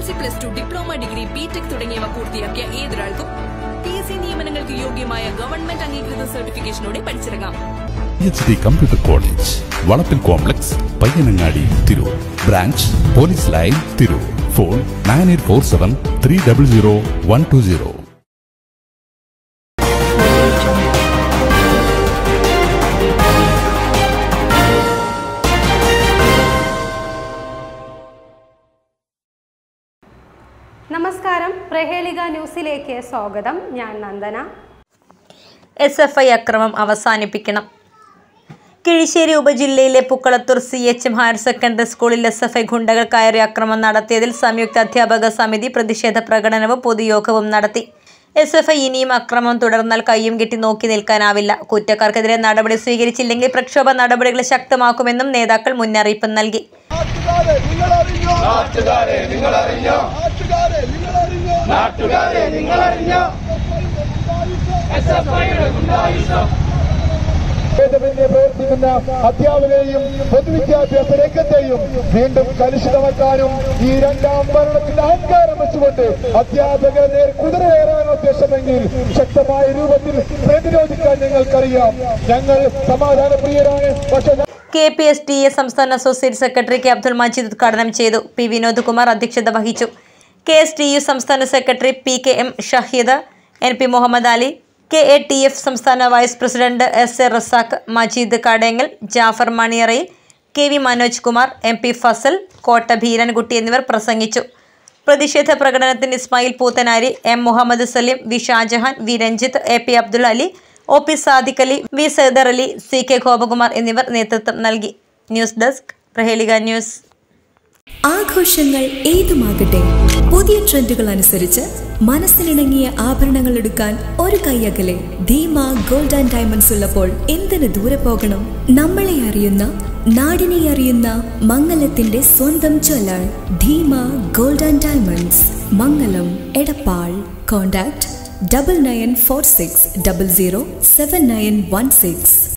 C plus two diploma degree BTech തുടങ്ങിയവ പൂർത്തിയാക്കിയ ഏതൊരാൾക്കും പി എസ് സി നിയമനങ്ങൾക്ക് യോഗ്യമായ ഗവൺമെന്റ് അംഗീകൃത സർട്ടിഫിക്കേഷനോടെ പഠിച്ചിറങ്ങാം H D computer college Valappil complex Payyanangadi Tirur branch police line Tirur phone nine eight four seven three double zero one two zero നമസ്കാരം പ്രഹേളിക ന്യൂസിലേക്ക് സ്വാഗതം ഞാൻ നന്ദന എസ് എഫ് ഐ അക്രമം അവസാനിപ്പിക്കണം കിഴിശ്ശേരി ഉപജില്ലയിലെ Pukkalathur C H M higher secondary സ്കൂളിൽ എസ് എഫ് ഐ ഗുണ്ടകൾ കയറി അക്രമം നടത്തിയതിൽ സംയുക്ത അധ്യാപക സമിതി പ്രതിഷേധ പ്രകടനവും പൊതുയോഗവും നടത്തി എസ് എഫ് ഐ ഇനിയും അക്രമം തുടർന്നാൽ കയ്യും കെട്ടി നോക്കി നിൽക്കാനാവില്ല കുറ്റക്കാർക്കെതിരെ നടപടി സ്വീകരിച്ചില്ലെങ്കിൽ പ്രക്ഷോഭ നടപടികൾ ശക്തമാക്കുമെന്നും നേതാക്കൾ മുന്നറിയിപ്പ് നൽകി നാട്ടുകാരെ നിങ്ങൾ അറിഞ്ഞോ നാട്ടുകാരെ നിങ്ങൾ അറിഞ്ഞോ നാട്ടുകാരെ നിങ്ങൾ അറിഞ്ഞോ ഭേദമന്യേ പ്രവർത്തിക്കുന്ന അധ്യാപകരെയും പൊതുവിദ്യാഭ്യാസ രംഗത്തെയും വീണ്ടും കലുഷിതമാക്കാനും ഈ രണ്ടാം ഭരണത്തിന്റെ അഹങ്കാരം വെച്ചുകൊണ്ട് അധ്യാപകരെ നേർ കുതിരകയറാൻ ഉദ്ദേശമെങ്കിൽ ശക്തമായ രൂപത്തിൽ പ്രതിരോധിക്കാൻ ഞങ്ങൾക്കറിയാം ഞങ്ങൾ സമാധാനപ്രിയരാണ് പക്ഷെ K P S T A സംസ്ഥാന associate secretary K Abdul Majeed ഉദ്ഘാടനം ചെയ്തു പി വിനോദ് കുമാർ അധ്യക്ഷത വഹിച്ചു കെ എസ് ടി യു സംസ്ഥാന secretary P K M Shaheed N P Muhammad Ali K A T F സംസ്ഥാന vice president S A Razak Majeed Kadengal Jafar Maniyarayil K V Manoj Kumar M P Fazal Kotta Beerankutty എന്നിവർ പ്രസംഗിച്ചു പ്രതിഷേധ പ്രകടനത്തിന് Ismail Poothanari M Muhammad Saleem V Shah Jahan V Ranjith A P Abdul Ali O P Sadiq Ali V Saidar Ali C K Gopakumar എന്നിവർ നേതൃത്വം നൽകി news desk പ്രഹേലിക news ആഘോഷങ്ങൾ ഏതുമാകട്ടെ പുതിയ ട്രെൻഡുകൾ അനുസരിച്ച് മനസ്സിനിണങ്ങിയ ആഭരണങ്ങൾ എടുക്കാൻ ഒരു കൈയകലെ ധീമ ഗോൾഡ് ആൻഡ് ഡയമണ്ട്സ് ഉള്ളപ്പോൾ എന്തിനു ദൂരെ പോകണം നമ്മളെ അറിയുന്ന നാടിനെ അറിയുന്ന മംഗലത്തിന്റെ സ്വന്തം jeweller Dheema gold and diamonds Mangalam Edappal contact double nine four six double zero seven nine one six